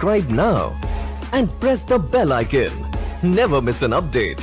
subscribe now and press the bell icon. Never miss an update.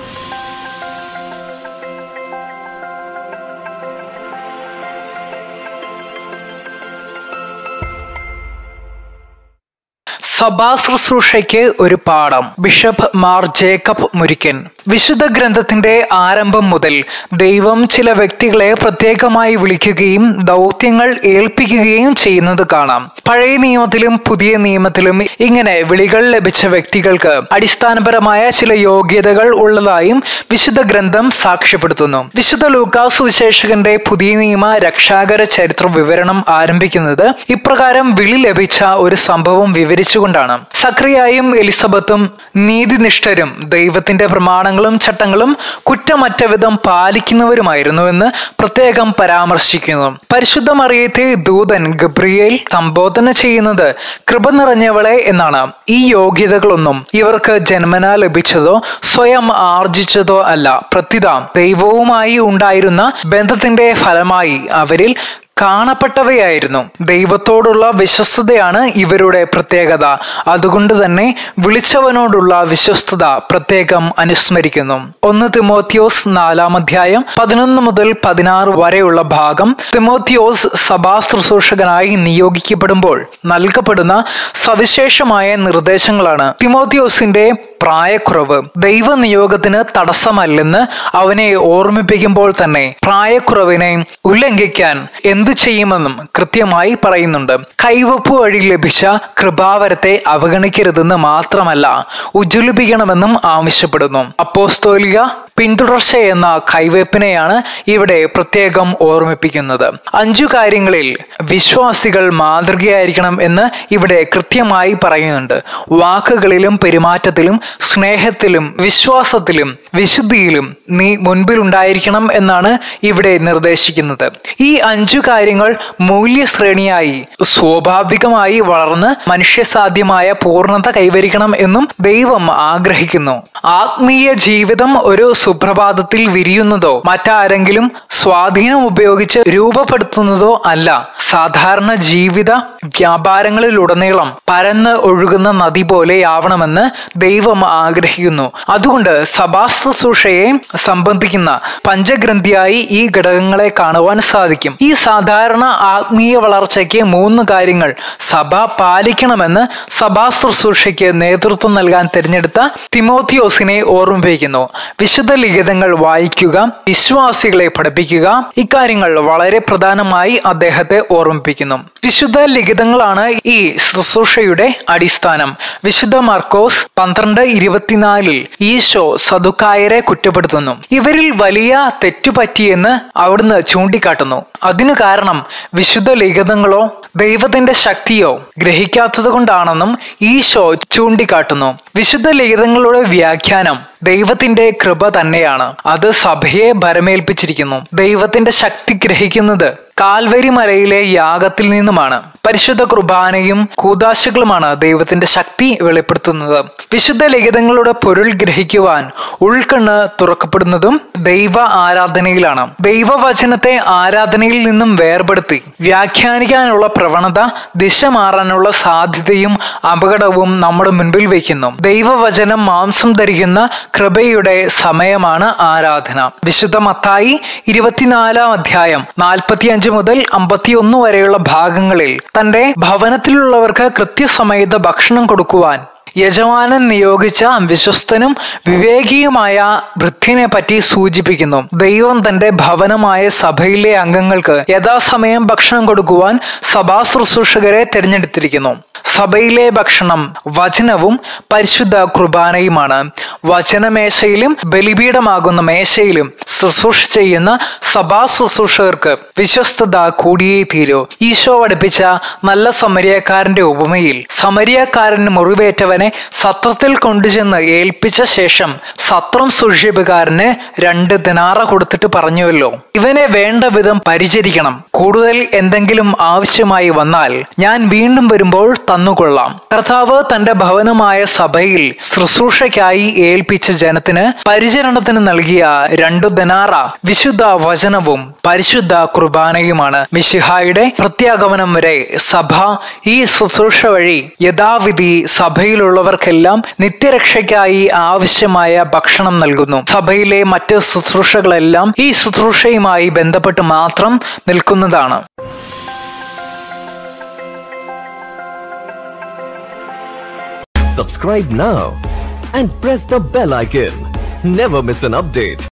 സഭാ ശുശ്രൂഷയ്ക്ക് ഒരു പാഠം ബിഷപ്പ് മാർ ജേക്കബ് മുരിക്കൻ വിശുദ്ധ ഗ്രന്ഥത്തിന്റെ ആരംഭം മുതൽ ദൈവം ചില വ്യക്തികളെ പ്രത്യേകമായി വിളിക്കുകയും ദൗത്യങ്ങൾ ഏൽപ്പിക്കുകയും ചെയ്യുന്നത് കാണാം പഴയ നിയമത്തിലും പുതിയ നിയമത്തിലും ഇങ്ങനെ വിളികൾ ലഭിച്ച വ്യക്തികൾക്ക് അടിസ്ഥാനപരമായ ചില യോഗ്യതകൾ ഉള്ളതായും വിശുദ്ധ ഗ്രന്ഥം സാക്ഷ്യപ്പെടുത്തുന്നു വിശുദ്ധ ലൂക്കാസ് സുവിശേഷകന്റെ പുതിയ നിയമ രക്ഷാകര ചരിത്ര വിവരണം ആരംഭിക്കുന്നത് ഇപ്രകാരം വിളി ലഭിച്ച ഒരു സംഭവം വിവരിച്ചുകൊണ്ടാണ് സക്രിയായും എലിസബത്തും നീതിനിഷ്ഠരും ദൈവത്തിന്റെ പ്രമാണങ്ങളും ചട്ടങ്ങളും കുറ്റമറ്റ വിധം പാലിക്കുന്നവരുമായിരുന്നുവെന്ന് പ്രത്യേകം പരാമർശിക്കുന്നു പരിശുദ്ധ മറിയത്തെ ദൂതൻ ഗബ്രിയേൽ സംബോധന ചെയ്യുന്നത് കൃപ നിറഞ്ഞവളെ എന്നാണ് ഈ യോഗ്യതകളൊന്നും ഇവർക്ക് ജന്മന ലഭിച്ചതോ സ്വയം ആർജിച്ചതോ അല്ല പ്രത്യുത ദൈവവുമായി ഉണ്ടായിരുന്ന ബന്ധത്തിന്റെ ഫലമായി അവരിൽ കാണപ്പെട്ടവയായിരുന്നു ദൈവത്തോടുള്ള വിശ്വസ്തതയാണ് ഇവരുടെ പ്രത്യേകത അതുകൊണ്ട് തന്നെ വിളിച്ചവനോടുള്ള വിശ്വസ്തത പ്രത്യേകം അനുസ്മരിക്കുന്നു ഒന്ന് തിമോത്തിയോസ് നാലാം അധ്യായം പതിനൊന്ന് മുതൽ പതിനാറ് വരെയുള്ള ഭാഗം തിമോത്തിയോസ് സഭാ ശുശ്രൂഷകനായി നിയോഗിക്കപ്പെടുമ്പോൾ നൽകപ്പെടുന്ന സവിശേഷമായ നിർദ്ദേശങ്ങളാണ് തിമോത്തിയോസിന്റെ പ്രായക്കുറവ് ദൈവനിയോഗത്തിന് തടസ്സമല്ലെന്ന് അവനെ ഓർമ്മിപ്പിക്കുമ്പോൾ തന്നെ പ്രായക്കുറവിനെ ഉല്ലംഘിക്കാൻ എന്തു ചെയ്യുമെന്നും കൃത്യമായി പറയുന്നുണ്ട് കൈവപ്പ് വഴി ലഭിച്ച കൃപാവരത്തെ അവഗണിക്കരുതെന്ന് മാത്രമല്ല ഉജ്ജ്വലിപ്പിക്കണമെന്നും ആവശ്യപ്പെടുന്നു അപ്പോസ്തോലിക പിന്തുടർച്ച എന്ന കൈവയ്പിനെയാണ് ഇവിടെ പ്രത്യേകം ഓർമ്മിപ്പിക്കുന്നത് അഞ്ചു കാര്യങ്ങളിൽ വിശ്വാസികൾ മാതൃകയായിരിക്കണം എന്ന് ഇവിടെ കൃത്യമായി പറയുന്നുണ്ട് വാക്കുകളിലും പെരുമാറ്റത്തിലും സ്നേഹത്തിലും വിശ്വാസത്തിലും വിശുദ്ധിയിലും നീ മുൻപിലുണ്ടായിരിക്കണം എന്നാണ് ഇവിടെ നിർദ്ദേശിക്കുന്നത് ഈ അഞ്ചു കാര്യങ്ങൾ മൂല്യശ്രേണിയായി സ്വാഭാവികമായി വളർന്ന് മനുഷ്യസാധ്യമായ പൂർണ്ണത കൈവരിക്കണം എന്നും ദൈവം ആഗ്രഹിക്കുന്നു ആത്മീയ ജീവിതം ഒരു സുപ്രഭാതത്തിൽ വിരിയുന്നതോ മറ്റാരെങ്കിലും സ്വാധീനം ഉപയോഗിച്ച് രൂപപ്പെടുത്തുന്നതോ അല്ല സാധാരണ ജീവിത വ്യാപാരങ്ങളിലുടനീളം പരന്ന് ഒഴുകുന്ന നദി പോലെയാവണമെന്ന് ദൈവം ആഗ്രഹിക്കുന്നു അതുകൊണ്ട് സഭാശുശ്രൂഷയെ സംബന്ധിക്കുന്ന പഞ്ചഗ്രന്ഥിയായി ഈ ഘടകങ്ങളെ കാണുവാൻ സാധിക്കും ഈ സാധാരണ ആത്മീയ വളർച്ചയ്ക്ക് മൂന്ന് കാര്യങ്ങൾ സഭ പാലിക്കണമെന്ന് സഭാ ശുശ്രൂഷയ്ക്ക് നേതൃത്വം നൽകാൻ തിരഞ്ഞെടുത്ത തിമോത്തിയോസിനെ ഓർമ്മിപ്പിക്കുന്നു വിശുദ്ധ ലിഖിതങ്ങൾ വായിക്കുക വിശ്വാസികളെ പഠിപ്പിക്കുക ഇക്കാര്യങ്ങൾ വളരെ പ്രധാനമായി അദ്ദേഹത്തെ ഓർമ്മിപ്പിക്കുന്നു വിശുദ്ധ ലിഖിതങ്ങളാണ് ഈ ശുശ്രൂഷയുടെ അടിസ്ഥാനം വിശുദ്ധ മാർക്കോസ് പന്ത്രണ്ട് ഇരുപത്തിനാലിൽ ഈശോ സദുക്കായരെ കുറ്റപ്പെടുത്തുന്നു ഇവരിൽ വലിയ തെറ്റുപറ്റിയെന്ന് അവിടുന്ന് ചൂണ്ടിക്കാട്ടുന്നു അതിനു കാരണം വിശുദ്ധ ലിഖിതങ്ങളോ ദൈവത്തിന്റെ ശക്തിയോ ഗ്രഹിക്കാത്തത് കൊണ്ടാണെന്നും ഈശോ ചൂണ്ടിക്കാട്ടുന്നു വിശുദ്ധ ലിഖിതങ്ങളുടെ വ്യാഖ്യാനം ദൈവത്തിന്റെ കൃപ തന്നെയാണ് അത് സഭയെ ഭരമേൽപ്പിച്ചിരിക്കുന്നു ദൈവത്തിന്റെ ശക്തി ഗ്രഹിക്കുന്നത് കാൽവരി മലയിലെ യാഗത്തിൽ നിന്നുമാണ് പരിശുദ്ധ കുർബാനയും കൂതാശകളുമാണ് ദൈവത്തിന്റെ ശക്തി വെളിപ്പെടുത്തുന്നത് വിശുദ്ധ ലിഖിതങ്ങളുടെ പൊരുൾ ഗ്രഹിക്കുവാൻ ഉൾക്കണ്ണ് തുറക്കപ്പെടുന്നതും ദൈവ ആരാധനയിലാണ് ദൈവവചനത്തെ ആരാധനയിൽ നിന്നും വേർപെടുത്തി വ്യാഖ്യാനിക്കാനുള്ള പ്രവണത ദിശ മാറാനുള്ള സാധ്യതയും അപകടവും നമ്മുടെ മുൻപിൽ വയ്ക്കുന്നു ദൈവവചനം മാംസം ധരിക്കുന്ന കൃപയുടെ സമയമാണ് ആരാധന വിശുദ്ധ മത്തായി ഇരുപത്തിനാലാം അധ്യായം നാൽപ്പത്തിയഞ്ച് മുതൽ അമ്പത്തിയൊന്ന് വരെയുള്ള ഭാഗങ്ങളിൽ തന്റെ ഭവനത്തിലുള്ളവർക്ക് കൃത്യസമയത്ത് ഭക്ഷണം കൊടുക്കുവാൻ യജമാനൻ നിയോഗിച്ച വിശ്വസ്തനും വിവേകിയുമായ വൃദ്ധിനെ പറ്റി സൂചിപ്പിക്കുന്നു ദൈവം തന്റെ ഭവനമായ സഭയിലെ അംഗങ്ങൾക്ക് യഥാസമയം ഭക്ഷണം കൊടുക്കുവാൻ സഭാ ശുശ്രൂഷകരെ തിരഞ്ഞെടുത്തിരിക്കുന്നു സഭയിലെ ഭക്ഷണം വചനവും പരിശുദ്ധ കുർബാനയുമാണ് വചനമേശയിലും ബലിപീഠമാകുന്ന മേശയിലും ശുശ്രൂഷ ചെയ്യുന്ന സഭാ ശുശ്രൂഷകർക്ക് വിശ്വസ്തത കൂടിയേ തീരൂ ഈശോ പഠിപ്പിച്ച നല്ല സമരിയക്കാരന്റെ ഉപമയിൽ സമരിയക്കാരൻ മുറിവേറ്റവൻ അവനെ സത്രത്തിൽ കൊണ്ടുചെന്ന് ഏൽപ്പിച്ച ശേഷം സത്രം സൂക്ഷിപ്പുകാരന് രണ്ട് ദിനാറ കൊടുത്തിട്ട് പറഞ്ഞുവല്ലോ ഇവനെ വേണ്ട വിധം പരിചരിക്കണം കൂടുതൽ എന്തെങ്കിലും ആവശ്യമായി വന്നാൽ ഞാൻ വീണ്ടും വരുമ്പോൾ തന്നുകൊള്ളാം കർത്താവ് തന്റെ ഭവനമായ സഭയിൽ ശുശ്രൂഷയ്ക്കായി ഏൽപ്പിച്ച ജനത്തിന് പരിചരണത്തിന് നൽകിയ രണ്ടു ദിനാറ വിശുദ്ധ വചനവും പരിശുദ്ധ കുർബാനയുമാണ് മിശിഹായുടെ പ്രത്യാഗമനം വരെ സഭ ഈ ശുശ്രൂഷ വഴി യഥാവിധി സഭയിലുള്ളവർക്കെല്ലാം നിത്യരക്ഷയ്ക്കായി ആവശ്യമായ ഭക്ഷണം നൽകുന്നു സഭയിലെ മറ്റ് ശുശ്രൂഷകളെല്ലാം ഈ ശുശ്രൂഷയുമായി ബന്ധപ്പെട്ട് മാത്രം നിൽക്കുന്നതാണ് Subscribe now and press the bell icon. Never miss an update.